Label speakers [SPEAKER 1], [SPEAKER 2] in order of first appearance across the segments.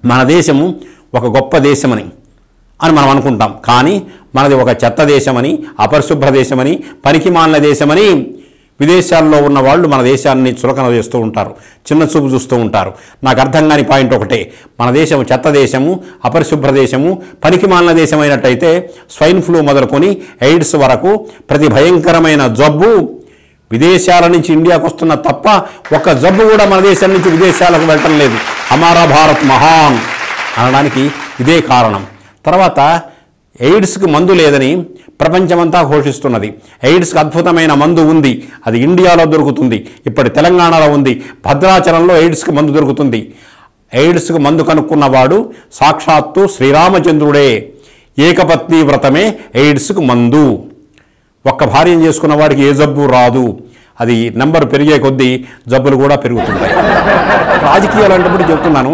[SPEAKER 1] మన దేశము ఒక గొప్ప దేశమని అని మనం అనుకుంటాం కానీ మనది ఒక చెత్త దేశమని అపరిశుభ్ర దేశమని పనికిమాలిన దేశమని విదేశాల్లో ఉన్న వాళ్ళు మన దేశాన్ని చులకన చేస్తూ ఉంటారు చిన్న చూపు చూస్తూ ఉంటారు నాకు అర్థం కాని పాయింట్ ఒకటే మన దేశం చెత్త దేశము అపరిశుభ్ర దేశము పనికిమాలిన దేశం అయినట్టయితే స్వైన్ ఫ్లూ మొదలుకొని ఎయిడ్స్ వరకు ప్రతి భయంకరమైన జబ్బు విదేశాల నుంచి ఇండియాకు వస్తున్న తప్ప ఒక్క జబ్బు కూడా మన దేశం నుంచి విదేశాలకు వెళ్ళటం లేదు హమారా భారత్ మహాన్ అనడానికి ఇదే కారణం తర్వాత ఎయిడ్స్కి మందు లేదని ప్రపంచమంతా ఘోషిస్తున్నది ఎయిడ్స్కి అద్భుతమైన మందు ఉంది అది ఇండియాలో దొరుకుతుంది ఇప్పటి తెలంగాణలో ఉంది భద్రాచలంలో ఎయిడ్స్కి మందు దొరుకుతుంది ఎయిడ్స్కి మందు కనుక్కున్నవాడు సాక్షాత్తు శ్రీరామచంద్రుడే ఏకపత్ని వ్రతమే ఎయిడ్స్కు మందు ఒక్క భార్యను చేసుకున్న వాడికి ఏ జబ్బు రాదు అది నెంబర్ పెరిగే కొద్దీ జబ్బులు కూడా పెరుగుతుంటాయి రాజకీయాలు అంటే చెప్తున్నాను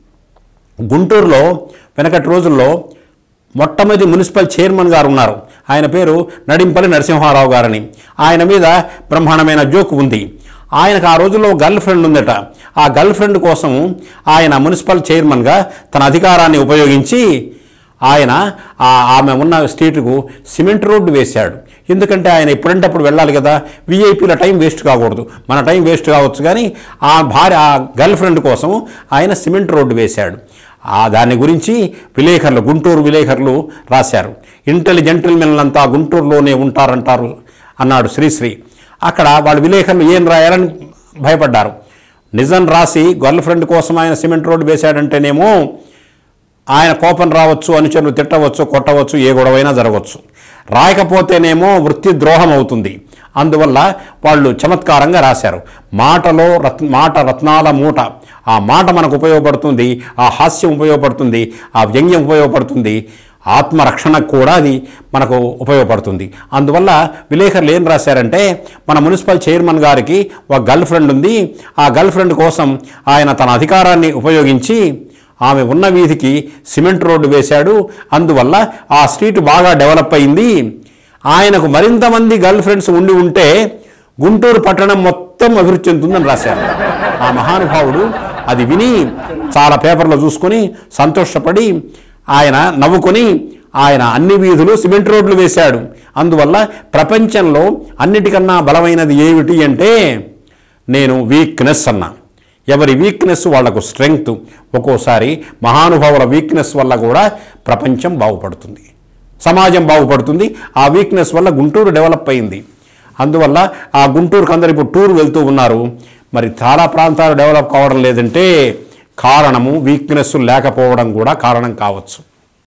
[SPEAKER 1] గుంటూరులో వెనకటి రోజుల్లో మొట్టమొదటి మున్సిపల్ చైర్మన్ గారు ఉన్నారు ఆయన పేరు నడింపల్లి నరసింహారావు గారని ఆయన మీద బ్రహ్మాండమైన జోక్ ఉంది ఆయనకు ఆ రోజుల్లో గర్ల్ ఫ్రెండ్ ఉందట ఆ గర్ల్ ఫ్రెండ్ కోసం ఆయన మున్సిపల్ చైర్మన్గా తన అధికారాన్ని ఉపయోగించి ఆయన ఆ ఆమె ఉన్న స్ట్రీట్కు సిమెంట్ రోడ్డు వేశాడు ఎందుకంటే ఆయన ఎప్పుడంటప్పుడు వెళ్ళాలి కదా విఐపీల టైం వేస్ట్ కాకూడదు మన టైం వేస్ట్ కావచ్చు కానీ ఆ భార్య ఆ గర్ల్ ఫ్రెండ్ కోసం ఆయన సిమెంట్ రోడ్డు వేశాడు ఆ దాని గురించి విలేకరులు గుంటూరు విలేకరులు రాశారు ఇంటెలిజెంటిల్మెన్ అంతా గుంటూరులోనే ఉంటారంటారు అన్నాడు శ్రీశ్రీ అక్కడ వాళ్ళ విలేకరులు ఏం రాయాలని భయపడ్డారు నిజం రాసి గర్ల్ ఫ్రెండ్ కోసం ఆయన సిమెంట్ రోడ్డు వేశాడంటేనేమో ఆయన కోపం రావచ్చు అనుచరులు తిట్టవచ్చు కొట్టవచ్చు ఏ గొడవైనా జరగవచ్చు రాయకపోతేనేమో వృత్తి ద్రోహం అవుతుంది అందువల్ల వాళ్ళు చమత్కారంగా రాశారు మాటలో రత్ మాట రత్నాల మూట ఆ మాట మనకు ఉపయోగపడుతుంది ఆ హాస్యం ఉపయోగపడుతుంది ఆ వ్యంగ్యం ఉపయోగపడుతుంది ఆత్మరక్షణకు కూడా అది మనకు ఉపయోగపడుతుంది అందువల్ల విలేకరులు ఏం రాశారంటే మన మున్సిపల్ చైర్మన్ గారికి ఒక గర్ల్ ఫ్రెండ్ ఉంది ఆ గర్ల్ ఫ్రెండ్ కోసం ఆయన తన అధికారాన్ని ఉపయోగించి ఆమె ఉన్న వీధికి సిమెంట్ రోడ్డు వేశాడు అందువల్ల ఆ స్ట్రీట్ బాగా డెవలప్ అయింది ఆయనకు మరింత మంది గర్ల్ ఫ్రెండ్స్ ఉండి ఉంటే గుంటూరు పట్టణం మొత్తం అభివృద్ధి చెందుతుందని రాశారు ఆ మహానుభావుడు అది విని చాలా పేపర్లో చూసుకొని సంతోషపడి ఆయన నవ్వుకొని ఆయన అన్ని వీధులు సిమెంట్ రోడ్లు వేశాడు అందువల్ల ప్రపంచంలో అన్నిటికన్నా బలమైనది ఏమిటి అంటే నేను వీక్నెస్ అన్నా ఎవరి వీక్నెస్ వాళ్లకు స్ట్రెంగ్త్ ఒక్కోసారి మహానుభావుల వీక్నెస్ వల్ల కూడా ప్రపంచం బాగుపడుతుంది సమాజం బాగుపడుతుంది ఆ వీక్నెస్ వల్ల గుంటూరు డెవలప్ అయింది అందువల్ల ఆ గుంటూరుకు అందరు ఇప్పుడు టూర్ వెళ్తూ ఉన్నారు మరి చాలా ప్రాంతాలు డెవలప్ కావడం లేదంటే కారణము వీక్నెస్ లేకపోవడం కూడా కారణం కావచ్చు